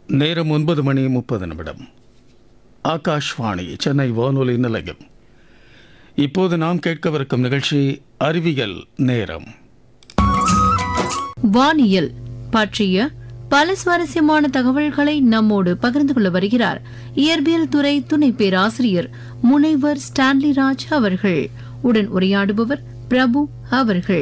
நேரம் ஒன்பது மணி முப்பது நிமிடம் ஆகாஷ்வாணி சென்னை வானொலி நிலையம் இப்போது நாம் கேட்கவிருக்கும் நிகழ்ச்சி அறிவியல் நேரம் வானியல் பற்றிய பல சுவாரஸ்யமான தகவல்களை நம்மோடு பகிர்ந்து கொள்ள வருகிறார் இயற்பியல் துறை துணை பேராசிரியர் முனைவர் ஸ்டான்லி ராஜ் அவர்கள் உடன் உரையாடுபவர் பிரபு அவர்கள்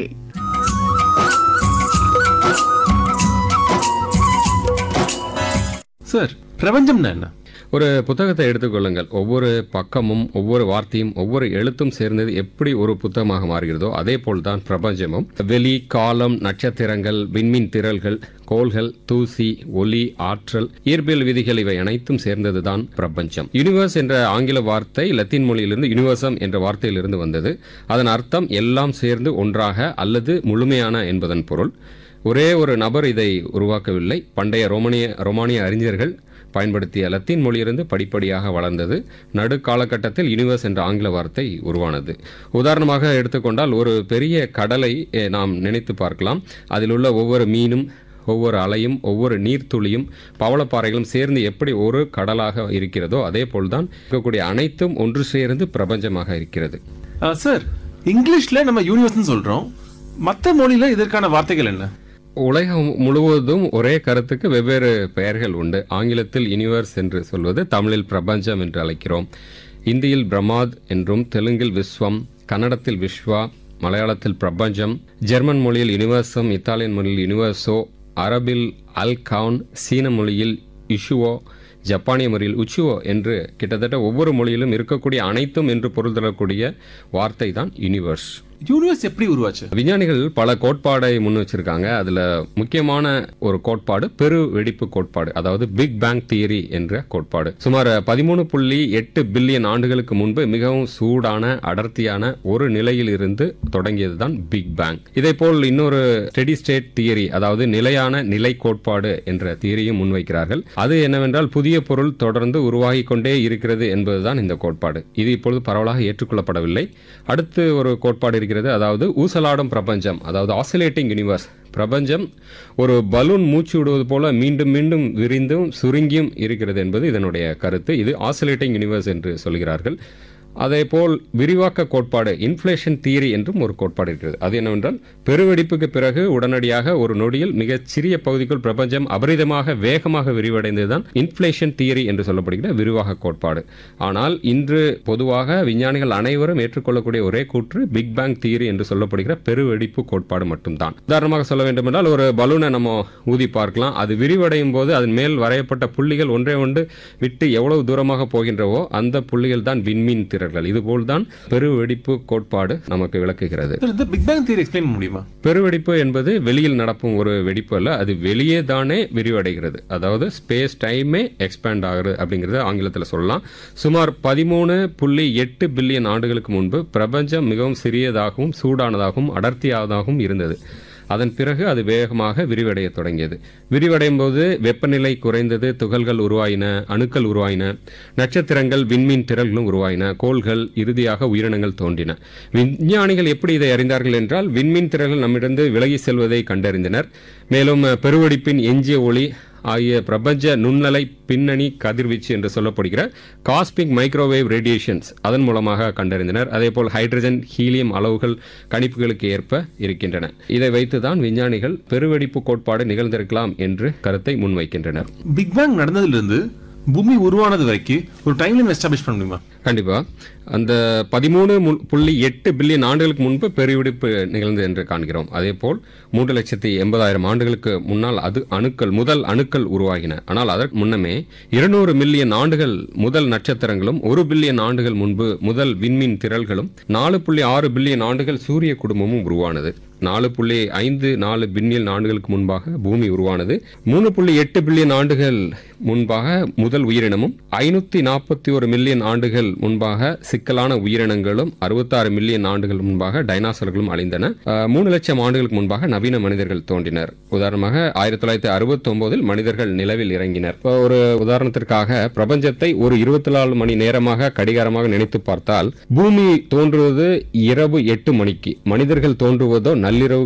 சார் பிரபஞ்சம்னா என்ன ஒரு புத்தகத்தை எடுத்துக்கொள்ளுங்கள் ஒவ்வொரு பக்கமும் ஒவ்வொரு வார்த்தையும் ஒவ்வொரு எழுத்தும் சேர்ந்தது எப்படி ஒரு புத்தகமாக மாறுகிறதோ அதே போல்தான் பிரபஞ்சமும் வெளி காலம் நட்சத்திரங்கள் விண்மீன் திரள்கள் கோள்கள் தூசி ஒலி ஆற்றல் இயற்பியல் விதிகள் இவை அனைத்தும் சேர்ந்ததுதான் பிரபஞ்சம் யூனிவர்ஸ் என்ற ஆங்கில வார்த்தை லத்தீன் மொழியிலிருந்து யுனிவர்சம் என்ற வார்த்தையிலிருந்து வந்தது அதன் அர்த்தம் எல்லாம் சேர்ந்து ஒன்றாக அல்லது முழுமையான என்பதன் பொருள் ஒரே ஒரு நபர் இதை உருவாக்கவில்லை பண்டைய ரோமானிய ரோமானிய அறிஞர்கள் பயன்படுத்திய லத்தீன் மொழியிலிருந்து படிப்படியாக வளர்ந்தது நடு காலகட்டத்தில் யூனிவர்ஸ் என்ற ஆங்கில வார்த்தை உருவானது உதாரணமாக எடுத்துக்கொண்டால் ஒரு பெரிய கடலை eh, நாம் நினைத்து பார்க்கலாம் அதில் உள்ள ஒவ்வொரு மீனும் ஒவ்வொரு அலையும் ஒவ்வொரு நீர்த்துளியும் பவளப்பாறைகளும் சேர்ந்து எப்படி ஒரு கடலாக இருக்கிறதோ அதே போல்தான் இருக்கக்கூடிய அனைத்தும் ஒன்று சேர்ந்து பிரபஞ்சமாக இருக்கிறது ஆ, சார் இங்கிலீஷ்ல நம்ம யூனிவர்ஸ்னு சொல்றோம் மற்ற மொழியில இதற்கான வார்த்தைகள் என்ன உலகம் முழுவதும் ஒரே கருத்துக்கு வெவ்வேறு பெயர்கள் உண்டு ஆங்கிலத்தில் யுனிவர்ஸ் என்று சொல்வது தமிழில் பிரபஞ்சம் என்று அழைக்கிறோம் இந்தியில் பிரமாத் என்றும் தெலுங்கில் விஸ்வம் கன்னடத்தில் விஸ்வா மலையாளத்தில் பிரபஞ்சம் ஜெர்மன் மொழியில் யுனிவர்சம் இத்தாலியன் மொழியில் யுனிவர்சோ அரபில் அல் கவுன் சீன மொழியில் இஷுவோ ஜப்பானிய மொழியில் உச்சுவோ என்று கிட்டத்தட்ட ஒவ்வொரு மொழியிலும் இருக்கக்கூடிய அனைத்தும் என்று பொருள் தரக்கூடிய வார்த்தை தான் யூனிவர்ஸ் யூனிவர்ஸ் எப்படி உருவாச்சு விஞ்ஞானிகள் பல கோட்பாடை முன் வச்சிருக்காங்க அதுல முக்கியமான ஒரு கோட்பாடு பெரு வெடிப்பு கோட்பாடு அதாவது பிக் பேங் தியரி என்ற கோட்பாடு சுமார் பதிமூணு புள்ளி எட்டு பில்லியன் ஆண்டுகளுக்கு முன்பு மிகவும் சூடான அடர்த்தியான ஒரு நிலையில் இருந்து தொடங்கியதுதான் பிக் பேங் இதே போல் இன்னொரு ஸ்டெடி ஸ்டேட் தியரி அதாவது நிலையான நிலை கோட்பாடு என்ற தியரியும் முன்வைக்கிறார்கள் அது என்னவென்றால் புதிய பொருள் தொடர்ந்து உருவாகி கொண்டே இருக்கிறது என்பதுதான் இந்த கோட்பாடு இது இப்பொழுது பரவலாக ஏற்றுக்கொள்ளப்படவில்லை அடுத்து ஒரு கோட்பாடு இருக்கிறது அதாவது ஊசலாடும் பிரபஞ்சம் அதாவது ஆசிலேட்டிங் யூனிவர்ஸ் பிரபஞ்சம் ஒரு பலூன் மூச்சு விடுவது போல மீண்டும் மீண்டும் விரிந்தும் சுருங்கியும் இருக்கிறது என்பது இதனுடைய கருத்து இது ஆசிலேட்டிங் யூனிவர்ஸ் என்று சொல்கிறார்கள் அதேபோல் விரிவாக்க கோட்பாடு இன்ஃப்ளேஷன் தியரி என்றும் ஒரு கோட்பாடு இருக்கிறது அது என்னவென்றால் பெருவெடிப்புக்கு பிறகு உடனடியாக ஒரு நொடியில் மிகச் சிறிய பகுதிக்குள் பிரபஞ்சம் அபரிதமாக வேகமாக விரிவடைந்ததுதான் இன்ஃப்ளேஷன் தியரி என்று சொல்லப்படுகிற விரிவாக கோட்பாடு ஆனால் இன்று பொதுவாக விஞ்ஞானிகள் அனைவரும் ஏற்றுக்கொள்ளக்கூடிய ஒரே கூற்று பிக் பேங் தியரி என்று சொல்லப்படுகிற பெருவெடிப்பு கோட்பாடு மட்டும்தான் உதாரணமாக சொல்ல வேண்டுமென்றால் ஒரு பலூனை நம்ம ஊதி பார்க்கலாம் அது விரிவடையும் போது அதன் மேல் வரையப்பட்ட புள்ளிகள் ஒன்றே ஒன்று விட்டு எவ்வளவு தூரமாக போகின்றவோ அந்த புள்ளிகள் தான் விண்மீன் திரள்கள் இதுபோல் தான் பெருவெடிப்பு கோட்பாடு நமக்கு விளக்குகிறது சார் இந்த பிக் பேங் தியரி எக்ஸ்பிளைன் பண்ண முடியுமா பெருவெடிப்பு என்பது வெளியில் நடக்கும் ஒரு வெடிப்பு அல்ல அது வெளியே தானே விரிவடைகிறது அதாவது ஸ்பேஸ் டைமே எக்ஸ்பேண்ட் ஆகுது அப்படிங்கிறது ஆங்கிலத்தில் சொல்லலாம் சுமார் பதிமூணு புள்ளி எட்டு பில்லியன் ஆண்டுகளுக்கு முன்பு பிரபஞ்சம் மிகவும் சிறியதாகவும் சூடானதாகவும் அடர்த்தியானதாகவும் இருந்தது அதன் பிறகு அது வேகமாக விரிவடைய தொடங்கியது விரிவடையும் போது வெப்பநிலை குறைந்தது துகள்கள் உருவாயின அணுக்கள் உருவாயின நட்சத்திரங்கள் விண்மீன் திரள்களும் உருவாயின கோள்கள் இறுதியாக உயிரினங்கள் தோன்றின விஞ்ஞானிகள் எப்படி இதை அறிந்தார்கள் என்றால் விண்மீன் திரள்கள் நம்மிடந்து விலகி செல்வதை கண்டறிந்தனர் மேலும் அஹ், பெருவெடிப்பின் எஞ்சிய ஒளி ஆகிய பிரபஞ்ச நுண்ணலை பின்னணி கதிர்வீச்சு என்று சொல்லப்படுகிற காஸ்மிக் மைக்ரோவேவ் ரேடியேஷன்ஸ் அதன் மூலமாக கண்டறிந்தனர் அதேபோல் ஹைட்ரஜன் ஹீலியம் அளவுகள் கணிப்புகளுக்கு ஏற்ப இருக்கின்றன இதை வைத்துதான் விஞ்ஞானிகள் பெருவெடிப்பு கோட்பாடு நிகழ்ந்திருக்கலாம் என்று கருத்தை முன்வைக்கின்றனர் பிக் பேங் நடந்ததிலிருந்து பூமி உருவானது வரைக்கும் ஒரு டைம் லைன் எஸ்டாப்ளிஷ் பண்ண முடியுமா கண்டிப்பா அந்த பதிமூணு புள்ளி எட்டு பில்லியன் ஆண்டுகளுக்கு முன்பு பெருவெடிப்பு நிகழ்ந்தது என்று காண்கிறோம் அதே போல் மூன்று லட்சத்தி எண்பதாயிரம் ஆண்டுகளுக்கு முன்னால் அது அணுக்கள் முதல் அணுக்கள் உருவாகின ஆனால் அதற்கு முன்னமே இருநூறு மில்லியன் ஆண்டுகள் முதல் நட்சத்திரங்களும் ஒரு பில்லியன் ஆண்டுகள் முன்பு முதல் விண்மீன் திரள்களும் நாலு புள்ளி ஆறு பில்லியன் ஆண்டுகள் சூரிய குடும்பமும் உருவானது நாலு புள்ளி ஐந்து நாலு பில்லியன் ஆண்டுகளுக்கு முன்பாக பூமி உருவானது மூணு புள்ளி எட்டு பில்லியன் ஆண்டுகள் முன்பாக முதல் உயிரினமும் ஐநூத்தி நாற்பத்தி ஒரு மில்லியன் ஆண்டுகள் முன்பாக சிக்கலான உயிரினங்களும் அறுபத்தாறு மில்லியன் ஆண்டுகள் முன்பாக டைனாசர்களும் அழிந்தன அஹ், மூணு லட்சம் ஆண்டுகளுக்கு முன்பாக நவீன மனிதர்கள் தோன்றினர் உதாரணமாக ஆயிரத்தி தொள்ளாயிரத்தி அறுபத்தி ஒன்பதில் மனிதர்கள் நிலவில் இறங்கினர் இப்போ ஒரு உதாரணத்திற்காக பிரபஞ்சத்தை ஒரு இருபத்தி நாலு மணி நேரமாக கடிகாரமாக நினைத்து பார்த்தால் பூமி தோன்றுவது இரவு எட்டு மணிக்கு மனிதர்கள் தோன்றுவதோ நள்ளிரவு